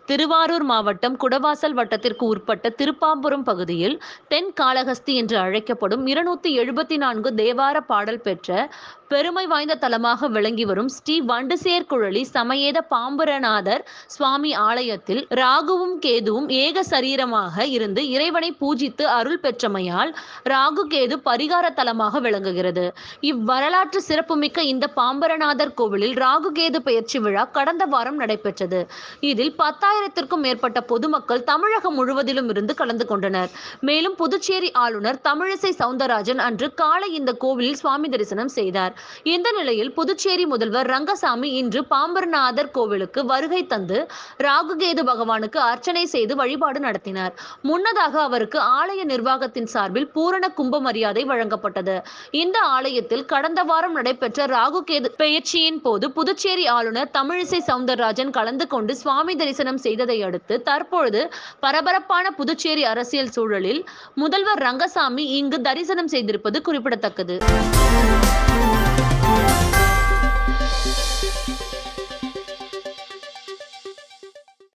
திருவாரூர் மாவட்டம் குடவாசல் வட்டத்திற்கு உட்பட்ட திருப்பாம்புரம் பகுதியில் தென் காளஹஸ்தி என்று அழைக்கப்படும் இருநூத்தி எழுபத்தி நான்கு தேவார பாடல் பெற்ற பெருமை வாய்ந்த தலமாக விளங்கி வரும் ஸ்ரீ வண்டுசேர் குழலி சமேத பாம்புரநாதர் சுவாமி ஆலயத்தில் ராகுவும் கேதுவும் ஏக சரீரமாக இருந்து இறைவனை பூஜித்து அருள் பெற்றமையால் ராகு கேது பரிகார தலமாக விளங்குகிறது இவ்வரலாற்று சிறப்புமிக்க இந்த பாம்பரநாதர் கோவிலில் ராகு கேது பயிற்சி விழா கடந்த வாரம் நடைபெற்றது இதில் பத்தாயிரத்திற்கும் மேற்பட்ட பொதுமக்கள் தமிழகம் முழுவதிலும் இருந்து கலந்து கொண்டனர் மேலும் புதுச்சேரி ஆளுநர் தமிழிசை சவுந்தரராஜன் அன்று காலை இந்த கோவிலில் சுவாமி தரிசனம் செய்தார் இந்த நிலையில் புதுச்சேரி முதல்வர் ரங்கசாமி இன்று பாம்பரநாதர் கோவிலுக்கு வருகை தந்து ராகுகேது பகவானுக்கு அர்ச்சனை செய்து வழிபாடு நடத்தினார் முன்னதாக அவருக்கு ஆலய நிர்வாகத்தின் சார்பில் பூரண கும்ப மரியாதை வழங்கப்பட்டது இந்த ஆலயத்தில் கடந்த வாரம் நடைபெற்ற ராகுகேது பெயர்ச்சியின் போது புதுச்சேரி ஆளுநர் தமிழிசை சவுந்தரராஜன் கலந்து கொண்டு சுவாமி தரிசனம் செய்ததை அடுத்து தற்பொழுது பரபரப்பான புதுச்சேரி அரசியல் சூழலில் முதல்வர் ரங்கசாமி இங்கு தரிசனம் செய்திருப்பது குறிப்பிடத்தக்கது